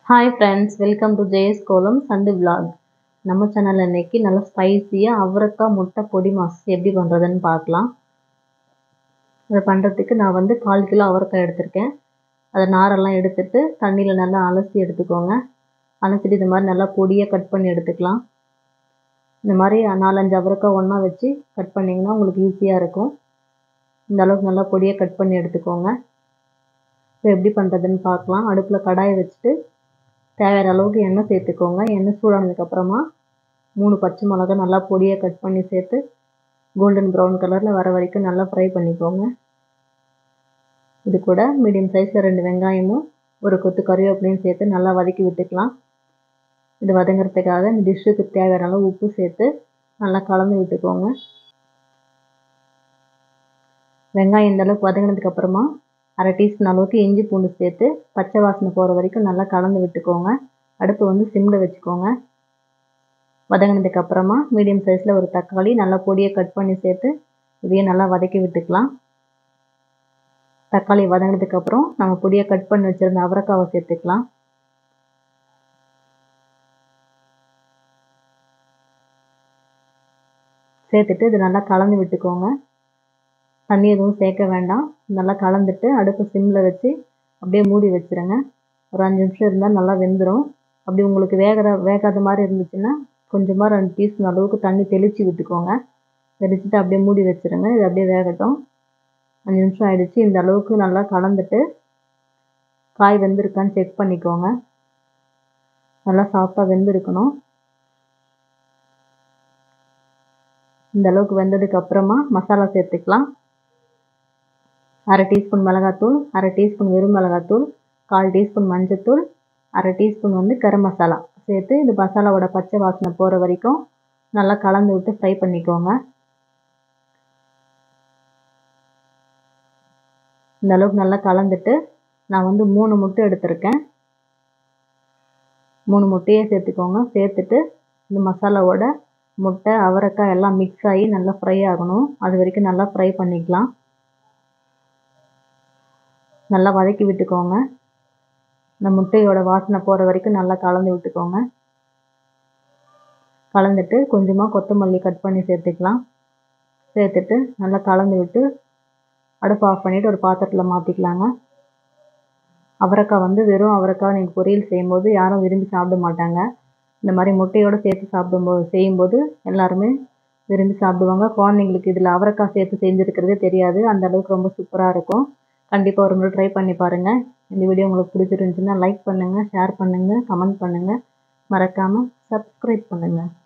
hi friends welcome to JS kolam சண்டு vlog நம்ம சேனலில் இன்னைக்கு நல்லா ஸ்பைசியாக அவரைக்காய் முட்டை பொடி மாஸ் எப்படி பண்ணுறதுன்னு பார்க்கலாம் அதை பண்ணுறதுக்கு நான் வந்து கால் கிலோ அவரைக்காய் எடுத்திருக்கேன் அதை நாரெல்லாம் எடுத்துட்டு தண்ணியில் நல்லா அலசி எடுத்துக்கோங்க அலசிட்டு இது மாதிரி நல்லா பொடியாக கட் பண்ணி எடுத்துக்கலாம் இந்த மாதிரி நாலஞ்சு அவரைக்காய் ஒன்றா வச்சு கட் பண்ணிங்கன்னா உங்களுக்கு ஈஸியாக இருக்கும் இந்த அளவுக்கு நல்லா பொடியாக கட் பண்ணி எடுத்துக்கோங்க இப்போ எப்படி பண்ணுறதுன்னு பார்க்கலாம் அடுப்பில் கடாயை வச்சுட்டு தேவையான அளவுக்கு எண்ணெய் சேர்த்துக்கோங்க எண்ணெய் சூடானதுக்கப்புறமா மூணு பச்சை மிளகா நல்லா பொடியாக கட் பண்ணி சேர்த்து கோல்டன் ப்ரௌன் கலரில் வர வரைக்கும் நல்லா ஃப்ரை பண்ணிக்கோங்க இது கூட மீடியம் சைஸில் ரெண்டு வெங்காயமும் ஒரு கொத்து கறிவேப்பிலையும் சேர்த்து நல்லா வதக்கி விட்டுக்கலாம் இது வதங்குறதுக்காக இந்த டிஷ்ஷுக்கு தேவையான அளவு உப்பு சேர்த்து நல்லா கலந்து விட்டுக்கோங்க வெங்காயம் இந்த அளவுக்கு வதங்கினதுக்கப்புறமா அரை டீஸ்பூன் அளவுக்கு இஞ்சி பூண்டு சேர்த்து பச்சை வாசனை போகிற வரைக்கும் நல்லா கலந்து விட்டுக்கோங்க அடுப்பு வந்து சிம்மில் வச்சுக்கோங்க வதங்கினதுக்கப்புறமா மீடியம் சைஸில் ஒரு தக்காளி நல்லா பொடியை கட் பண்ணி சேர்த்து இதையும் நல்லா வதக்கி விட்டுக்கலாம் தக்காளி வதங்கினதுக்கப்புறம் நம்ம பொடியை கட் பண்ணி வச்சுருந்த அவரைக்காவை சேர்த்துக்கலாம் சேர்த்துட்டு இது நல்லா கலந்து விட்டுக்கோங்க தண்ணி எதுவும் சேர்க்க வேண்டாம் நல்லா கலந்துட்டு அடுப்பு சிம்மில் வச்சு அப்படியே மூடி வச்சுருங்க ஒரு அஞ்சு நிமிஷம் இருந்தால் நல்லா வெந்துடும் அப்படி உங்களுக்கு வேகிற வேகாத மாதிரி இருந்துச்சுன்னா கொஞ்சமாக ரெண்டு டீஸ்பூன் அளவுக்கு தண்ணி தெளித்து விட்டுக்கோங்க தெளிச்சுட்டு அப்படியே மூடி வச்சுருங்க இது அப்படியே வேகட்டும் அஞ்சு நிமிஷம் ஆயிடுச்சு இந்த அளவுக்கு நல்லா கலந்துட்டு காய் வெந்திருக்கான்னு செக் பண்ணிக்கோங்க நல்லா சாஃப்டாக வெந்திருக்கணும் இந்த அளவுக்கு வெந்ததுக்கு அப்புறமா மசாலா சேர்த்துக்கலாம் அரை டீஸ்பூன் மிளகாத்தூள் அரை டீஸ்பூன் வெறும் மிளகாத்தூள் கால் டீஸ்பூன் மஞ்சத்தூள் அரை டீஸ்பூன் வந்து கரம் மசாலா சேர்த்து இந்த மசாலாவோட பச்சை வாசனை போகிற வரைக்கும் நல்லா கலந்து விட்டு ஃப்ரை பண்ணிக்கோங்க இந்த அளவுக்கு நல்லா கலந்துட்டு நான் வந்து மூணு முட்டை எடுத்திருக்கேன் மூணு முட்டையே சேர்த்துக்கோங்க சேர்த்துட்டு இந்த மசாலாவோட முட்டை அவரைக்காய் எல்லாம் மிக்ஸ் ஆகி நல்லா ஃப்ரை ஆகணும் அது வரைக்கும் நல்லா ஃப்ரை பண்ணிக்கலாம் நல்லா வதக்கி விட்டுக்கோங்க இந்த முட்டையோட வாசனை போகிற வரைக்கும் நல்லா கலந்து விட்டுக்கோங்க கலந்துட்டு கொஞ்சமாக கொத்தமல்லி கட் பண்ணி சேர்த்துக்கலாம் சேர்த்துட்டு நல்லா கலந்து விட்டு அடுப்பு ஆஃப் பண்ணிவிட்டு ஒரு பாத்திரத்தில் மாற்றிக்கலாங்க அவரைக்காய் வந்து வெறும் அவரைக்காய் நீங்கள் பொரியல் செய்யும்போது யாரும் விரும்பி சாப்பிட மாட்டாங்க இந்த மாதிரி முட்டையோடு சேர்த்து சாப்பிடும்போது செய்யும்போது எல்லாருமே விரும்பி சாப்பிடுவாங்க குழந்தைங்களுக்கு இதில் அவரைக்காய் சேர்த்து செஞ்சுருக்கிறதே தெரியாது அந்த அளவுக்கு ரொம்ப சூப்பராக இருக்கும் கண்டிப்பாக ஒரு முறை ட்ரை பண்ணி பாருங்கள் இந்த வீடியோ உங்களுக்கு பிடிச்சிருந்துச்சுன்னா லைக் பண்ணுங்கள் ஷேர் பண்ணுங்கள் கமெண்ட் பண்ணுங்கள் மறக்காமல் சப்ஸ்கிரைப் பண்ணுங்கள்